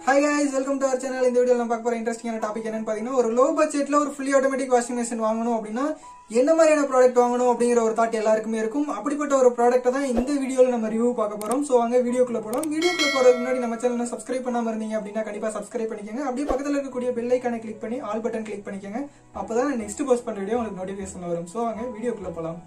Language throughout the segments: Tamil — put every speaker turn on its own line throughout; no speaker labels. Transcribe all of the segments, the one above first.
hi guys welcome to our channel இந்த வீடியோ நம்ம பார்க்க போற இன்ட்ரெஸ்டிங்கான டாபிக் என்னன்னு பாத்தீங்கன்னா ஒரு லோ பட்ஜெட்ல ஒரு ஃபுல்லி ஆட்டோமேட்டிக் வாஷிங் மிஷின் வாங்கணும் அப்படின்னா என்ன மாதிரியான ப்ராடக்ட் வாங்கணும் அப்படிங்கிற ஒரு தாட் எல்லாருக்குமே இருக்கும் அப்படிப்பட்ட ஒரு ப்ராடக்ட்டை தான் இந்த வீடியோல நம்ம ரிவ்யூ பார்க்க போறோம் ஸோ அங்க வீடியோக்குள்ள போறோம் வீடியோக்குள்ள போறதுக்கு முன்னாடி நம்ம சேனல் சப்ஸ்கிரைப் பண்ணாம இருந்தீங்க அப்படின்னா கண்டிப்பா சப்ஸ்கிரைப் பண்ணிக்கோங்க அப்படியே பக்கத்துல இருக்கக்கூடிய பெல் ஐக்கானை கிளிக் பண்ணி ஆல் பட்டன் கிளிக் பண்ணிக்கோங்க அப்பதான் நெக்ஸ்ட் போஸ்ட் பண்ற வீடியோ உங்களுக்கு நோட்டிஃபிகேஷன் வரும் ஸோ அங்க வீடியோக்குள்ள போலாம்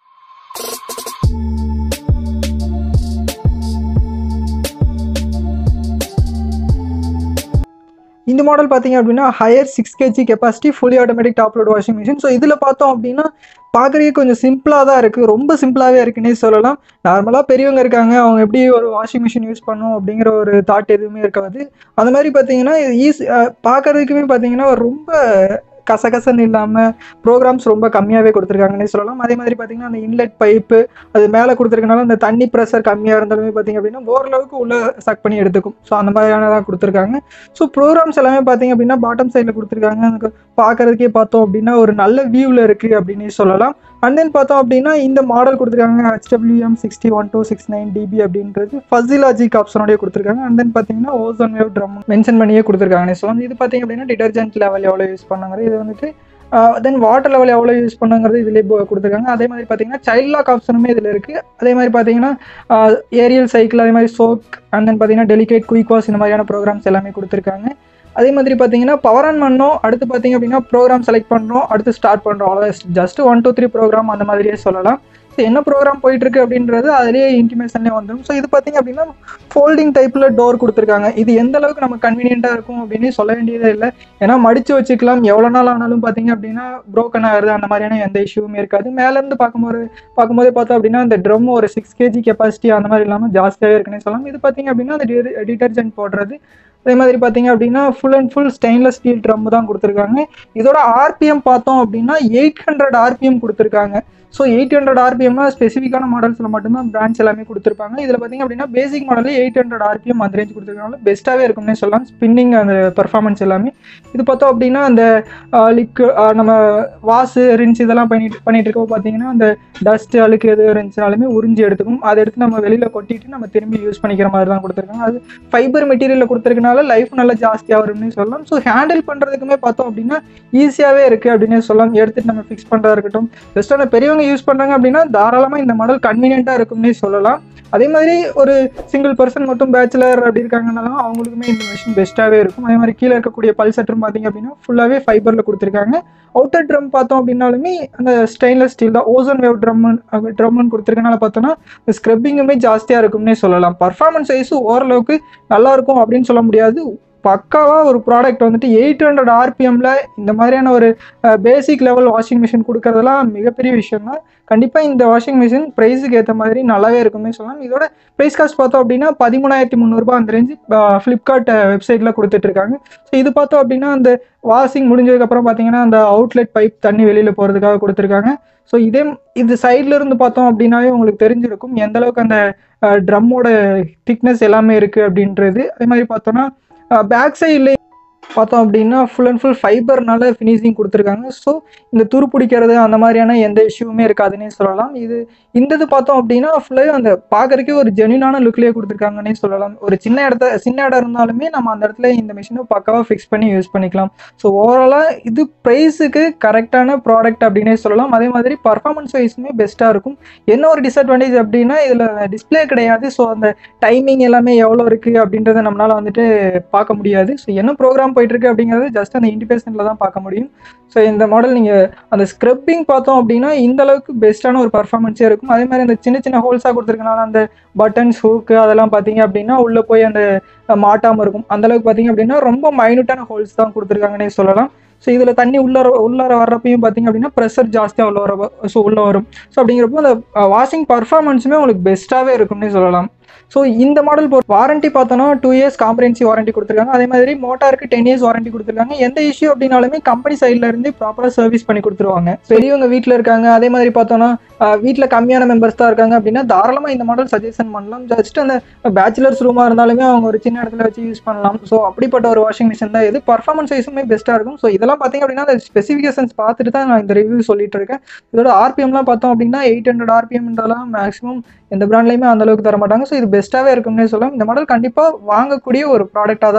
இந்த மாடல் பார்த்தீங்க அப்படின்னா Haier six KG capacity fully automatic top load washing machine so இதில் பார்த்தோம் அப்படின்னா பார்க்குறதுக்கு கொஞ்சம் சிம்பிளாக தான் இருக்குது ரொம்ப சிம்பிளாகவே இருக்குன்னே சொல்லலாம் நார்மலாக பெரியவங்க இருக்காங்க அவங்க எப்படி ஒரு வாஷிங் மிஷின் யூஸ் பண்ணணும் அப்படிங்கிற ஒரு தாட் எதுவுமே இருக்காது அந்த மாதிரி பார்த்தீங்கன்னா ஈஸி பார்க்குறதுக்குமே பார்த்தீங்கன்னா ரொம்ப கசகசன்னு இல்லாமல் ப்ரோக்ராம்ஸ் ரொம்ப கம்மியாகவே கொடுத்துருக்காங்கன்னே சொல்லலாம் அதே மாதிரி பார்த்தீங்கன்னா அந்த இன்லெட் பைப்பு அது மேலே கொடுத்துருக்கனால அந்த தண்ணி ப்ரெஷர் கம்மியாக இருந்தாலுமே பார்த்தீங்க அப்படின்னா ஓரளவுக்கு உள்ள சக் பண்ணி எடுத்துக்கும் ஸோ அந்த மாதிரியானதான் கொடுத்துருக்காங்க ஸோ ப்ரோக்ராம்ஸ் எல்லாமே பார்த்தீங்க அப்படின்னா பாட்டம் சைடில் கொடுத்துருக்காங்க எனக்கு பார்க்கறதுக்கே பார்த்தோம் அப்படின்னா ஒரு நல்ல வியூவில் இருக்குது அப்படின்னு சொல்லலாம் அண்ட் தென் பார்த்தோம் அப்படின்னா இந்த மாடல் கொடுத்துருக்காங்க HWM sixty one two six nine DB அப்படின்றது ஃபஸி லாஜிக் ஆப்ஷனோடய கொடுத்துருக்காங்க அண்ட் தென் பார்த்தீங்கன்னா ஓசோன் வேவ் ட்ரம் மென்ஷன் பண்ணியே கொடுத்துருக்காங்கன்னு சொல்லலாம் இது பார்த்தீங்க அப்படின்னா டிடர்ஜென்ட் லெவல் எவ்வளோ யூஸ் பண்ணாங்கிறது இது வந்துட்டு தென் வாட்டர் லெவல் எவ்வளோ யூஸ் பண்ணுங்கிறது இதிலே கொடுத்துருக்காங்க அதே மாதிரி பார்த்தீங்கன்னா சைல்ட் லாக் ஆப்ஷனுமே இதில் இருக்குது அதே மாதிரி பார்த்தீங்கன்னா ஏரியல் சைக்கிள் அதே மாதிரி சோக் அண்ட் தென் பார்த்தீங்கன்னா டெலிகேட் குயிக் வாஷ் இந்த மாதிரியான ப்ரோக்ராம்ஸ் எல்லாமே கொடுத்துருக்காங்க அதே மாதிரி பார்த்தீங்கன்னா பவர் ஆன் பண்ணோம் அடுத்து பார்த்தீங்க அப்படின்னா ப்ரோக்ராம் செலக்ட் பண்ணுறோம் அடுத்து ஸ்டார்ட் பண்ணுறோம் அவ்வளோ just one two three program அந்த மாதிரியே சொல்லலாம் ஸோ என்ன ப்ரோக்ராம் போயிட்டு இருக்கு அப்படின்றது அதிலேயே இன்டிமேஷன்லேயே வந்துடும் ஸோ இது பார்த்தீங்க அப்படின்னா ஃபோல்டிங் டைப்பில் டோர் கொடுத்துருக்காங்க இது எந்த அளவுக்கு நமக்கு கன்வீனியண்ட்டாக இருக்கும் அப்படின்னு சொல்ல வேண்டியதே இல்லை ஏன்னா மடிச்சு வச்சுக்கலாம் எவ்வளோ நாள் ஆனாலும் பார்த்தீங்க அப்படின்னா ப்ரோக்கன் ஆகுது அந்த மாதிரியான எந்த இஷ்யூமே இருக்காது மேலேருந்து பார்க்கும்போது பார்க்கும்போதே பார்த்தோம் அப்படின்னா அந்த ட்ரம் ஒரு சிக்ஸ் கேஜி கெப்பாசிட்டி அந்த மாதிரி இல்லாமல் ஜாஸ்தியாகவே இருக்குன்னு சொல்லலாம் இது பார்த்தீங்க அப்படின்னா அந்த டிட்டர்ஜென்ட் போடுறது அதே மாதிரி பார்த்தீங்க அப்படின்னா full and full stainless steel drum தான் கொடுத்துருக்காங்க இதோட ஆர்பிஎம் பார்த்தோம் அப்படின்னா எயிட் ஹண்ட்ரட் ஆர்பிஎம் கொடுத்துருக்காங்க ஸோ எயிட் ஹண்ட்ரட் ஆர்பிஎம்னா ஸ்பெசிஃபிக்கான மாடல்ஸில் மட்டும்தான் பிராண்ட்ஸ் எல்லாமே கொடுத்துருப்பாங்க இதில் பார்த்தீங்க அப்படின்னா பேசிக் மாடலில் எயிட் ஹண்ட்ரட் ஆர்பிஎம் அந்த ரேஞ்ச் கொடுத்துருக்காங்க பெஸ்ட்டாகவே இருக்கும்னே சொல்லலாம் ஸ்பின்னிங் அந்த பர்ஃபார்மன்ஸ் எல்லாமே இது பார்த்தோம் அப்படின்னா அந்த லிக்கு நம்ம வாஷு ரின்ஸ் இதெல்லாம் பண்ணிட்டு பண்ணிட்டு இருக்கப்போ பார்த்தீங்கன்னா அந்த டஸ்ட் அழுக்கு எது இருந்துச்சுனாலுமே உறிஞ்சி எடுத்துக்கும் அதை எடுத்து நம்ம வெளியில் கொட்டிட்டு நம்ம திரும்பி யூஸ் பண்ணிக்கிற மாதிரி தான் கொடுத்துருக்காங்க அது ஃபைபர் மெட்டீரியலில் கொடுத்துருக்கனால லைஃப் நல்லா ஜாஸ்தியாக வரும்னு சொல்லலாம் ஸோ ஹேண்டில் பண்ணுறதுக்குமே பார்த்தோம் அப்படின்னா ஈஸியாகவே இருக்குது அப்படின்னே சொல்லலாம் எடுத்துட்டு நம்ம ஃபிக்ஸ் பண்ணுறதா இருக்கட்டும் பெஸ்ட்டான பெரியவங்க யூஸ் பண்ணுறாங்க அப்படின்னா தாராளமாக இந்த மாடல் கன்வீனியண்ட்டாக இருக்கும்னே சொல்லலாம் அதே மாதிரி ஒரு சிங்கிள் பர்சன் மட்டும் பேச்சுலர் அப்படி இருக்காங்கனாலும் அவங்களுக்குமே இந்த மிஷின் பெஸ்ட்டாகவே இருக்கும் அதே மாதிரி கீழே இருக்கக்கூடிய பல்சட்ரும் பார்த்தீங்க அப்படின்னா ஃபுல்லாகவே ஃபைபரில் கொடுத்துருக்காங்க அவுட்டர் ட்ரம் பார்த்தோம் அப்படின்னாலுமே அந்த ஸ்டெயின்லெஸ் ஸ்டீல் தான் ஓசோன் வேவ் ட்ரம் ட்ரம்னு கொடுத்துருக்கனால பார்த்தோன்னா ஸ்க்ரப்பிங்குமே ஜாஸ்தியாக இருக்கும்னே சொல்லலாம் பர்ஃபார்மன்ஸ் வைஸும் ஓரளவுக்கு நல்லா இருக்கும் அப்படின்னு சொல்ல முடியாது பக்காவாக ஒரு ப்ராடக்ட் வந்துட்டு எயிட் ஹண்ட்ரட் ஆர்பிஎம்ல இந்த மாதிரியான ஒரு பேசிக் லெவல் வாஷிங் மிஷின் கொடுக்கறதெல்லாம் மிகப்பெரிய விஷயம் தான் கண்டிப்பாக இந்த வாஷிங் மிஷின் ப்ரைஸுக்கு ஏற்ற மாதிரி நல்லாவே இருக்குமே சொல்லலாம் இதோட ப்ரைஸ் காஸ்ட் பார்த்தோம் அப்படின்னா பதிமூணாயிரத்தி முந்நூறுபா அந்த ரேஞ்சு ஃப்ளிப்கார்ட் வெப்சைட்டில் கொடுத்துட்ருக்காங்க ஸோ இது பார்த்தோம் அப்படின்னா அந்த வாஷிங் முடிஞ்சதுக்கப்புறம் பார்த்தீங்கன்னா அந்த அவுட்லெட் பைப் தண்ணி வெளியில் போகிறதுக்காக கொடுத்துருக்காங்க ஸோ இதே இது சைட்ல இருந்து பார்த்தோம் அப்படின்னாவே உங்களுக்கு தெரிஞ்சிருக்கும் எந்த அளவுக்கு அந்த ட்ரம்மோட திக்னஸ் எல்லாமே இருக்குது அப்படின்றது அதே மாதிரி பார்த்தோன்னா பேக் சைட்லேயே பார்த்தோம் அப்படின்னா ஃபுல் அண்ட் ஃபுல் ஃபைபர்னால ஃபினிஷிங் கொடுத்துருக்காங்க ஸோ இந்த துரு பிடிக்கிறது அந்த மாதிரியான எந்த இஷ்யூவுமே இருக்காதுன்னே சொல்லலாம் இது இந்த இது பார்த்தோம் அப்படின்னா ஃபுல்லாகவே அந்த பார்க்கறக்கே ஒரு ஜென்யூனான லுக்லேயே கொடுத்துருக்காங்கன்னே சொல்லலாம் ஒரு சின்ன இடத்த சின்ன இடம் இருந்தாலுமே நம்ம அந்த இடத்துல இந்த மிஷினை பக்காவாக ஃபிக்ஸ் பண்ணி யூஸ் பண்ணிக்கலாம் ஸோ ஓவராலாக இது ப்ரைஸுக்கு கரெக்டான ப்ராடக்ட் அப்படின்னே சொல்லலாம் அதே மாதிரி பர்ஃபார்மன்ஸ் வைஸுமே பெஸ்ட்டாக இருக்கும் என்ன ஒரு டிஸ்அட்வான்டேஜ் அப்படின்னா இதில் டிஸ்பிளே கிடையாது ஸோ அந்த டைமிங் எல்லாமே எவ்வளோ இருக்குது அப்படின்றத நம்மளால் வந்துட்டு பார்க்க முடியாது ஸோ என்ன ப்ரோக்ராம் போயிட்டுருக்கு அப்படிங்கிறது ஜஸ்ட் அந்த இண்டிபேஷனில் தான் பார்க்க முடியும் ஸோ இந்த மாடல் நீங்கள் அந்த ஸ்க்ரப்பிங் பார்த்தோம் அப்படின்னா இந்த அளவுக்கு பெஸ்ட்டான ஒரு பர்ஃபார்மன்ஸே இருக்கும் அதே மாதிரி அந்த சின்ன சின்ன ஹோல்ஸாக கொடுத்துருக்கனால அந்த பட்டன்ஸ் ஹூக்கு அதெல்லாம் பார்த்தீங்க அப்படின்னா உள்ளே போய் அந்த மாட்டாமல் இருக்கும் அந்த அளவுக்கு பார்த்தீங்க அப்படின்னா ரொம்ப மைனூட்டான ஹோல்ஸ் தான் கொடுத்துருக்காங்கன்னே சொல்லலாம் ஸோ இதில் தண்ணி உள்ளார உள்ளார வர்றப்பையும் பார்த்தீங்க அப்படின்னா ப்ரெஷர் ஜாஸ்தியாக உள்ள வர ஸோ உள்ளே வரும் ஸோ அப்படிங்கிறப்போ அந்த வாஷிங் பர்ஃபார்மன்ஸுமே உங்களுக்கு பெஸ்ட்டாகவே இருக்கும்னே சொல்லலாம் ஸோ இந்த மாடல் பொறுத்த வாரண்டி பார்த்தோன்னா டூ இயர்ஸ் காம்பரன்சி வாரண்டி கொடுத்துருக்காங்க அதே மாதிரி மோட்டாருக்கு டென் இயர்ஸ் வாரண்டி கொடுத்துருக்காங்க எந்த இஷ்யூ அப்படின்னாலுமே கம்பெனி சைடில் இருந்து ப்ராப்பராக சர்வீஸ் பண்ணி கொடுத்துருவாங்க பெரியவங்க வீட்டில் இருக்காங்க அதே மாதிரி பார்த்தோன்னா வீட்டில் கம்மியான மெம்பர்ஸ் தான் இருக்காங்க அப்படின்னா தாராளமாக இந்த மாடல் சஜஷன் பண்ணலாம் ஜஸ்ட் அந்த பேச்சுலர்ஸ் ரூமாக இருந்தாலுமே அவங்க ஒரு சின்ன இடத்துல வச்சு யூஸ் பண்ணலாம் ஸோ அப்படிப்பட்ட ஒரு வாஷிங் மிஷின் தான் இது பர்ஃபார்மன்ஸ் வைஸுமே பெஸ்ட்டாக இருக்கும் ஸோ இதெல்லாம் பார்த்தீங்க அப்படின்னா அந்த ஸ்பெசிஃபிகேஷன்ஸ் பார்த்துட்டு தான் நான் இந்த ரிவ்யூ சொல்லிட்டு இருக்கேன் இதோட ஆர்பிஎம்லாம் பார்த்தோம் அப்படின்னா எயிட் ஹண்ட்ரட் ஆர்பிஎம்ன்றலாம் மேக்ஸிமம் எந்த பிராண்ட்லையுமே அந்த அளவுக்கு தர மாட்டாங்க ஸோ இது பெஸ்ட்டாகவே இருக்கும்னே சொல்லலாம் இந்த மாடல் கண்டிப்பாக வாங்கக்கூடிய ஒரு ப்ராடக்டாக தான் இருக்கும்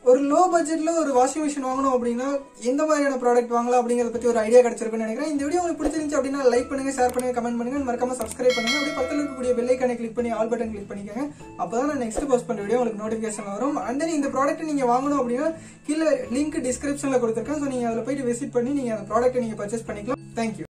ஒரு லோ பட்ஜெட்ல ஒரு வாஷிங் மிஷின் வாங்கணும் அப்படின்னா எந்த மாதிரியான ப்ராடக்ட் வாங்கலாம் அப்படிங்கறத பத்தி ஒரு ஐடியா கிடைச்சிருக்குன்னு நினைக்கிறேன் இந்த வீடியோ உங்களுக்கு பிடிச்சிருந்துச்சு அப்படின்னா லைக் பண்ணுங்க ஷேர் பண்ணுங்க கமெண்ட் பண்ணுங்க மறக்காம சப்ஸ்கிரைப் பண்ணுங்க அப்படியே பக்கத்துல இருக்கக்கூடிய பெல் ஐக்கானை கிளிக் பண்ணி ஆல் பட்டன் கிளிக் பண்ணிக்கோங்க அப்பதான் நான் நெக்ஸ்ட் போஸ்ட் பண்ண வீடியோ உங்களுக்கு நோட்டிபிகேஷன் வரும் அண்ட் தென் இந்த ப்ராடக்ட் நீங்க வாங்கணும் அப்படின்னா கீழே லிங்க் டிஸ்கிரிப்ஷன்ல கொடுத்துருக்கேன் ஸோ நீங்க அதில் போயிட்டு விசிட் பண்ணி நீங்க அந்த ப்ராடக்ட் நீங்க பர்ச்சேஸ் பண்ணிக்கலாம் தேங்க்யூ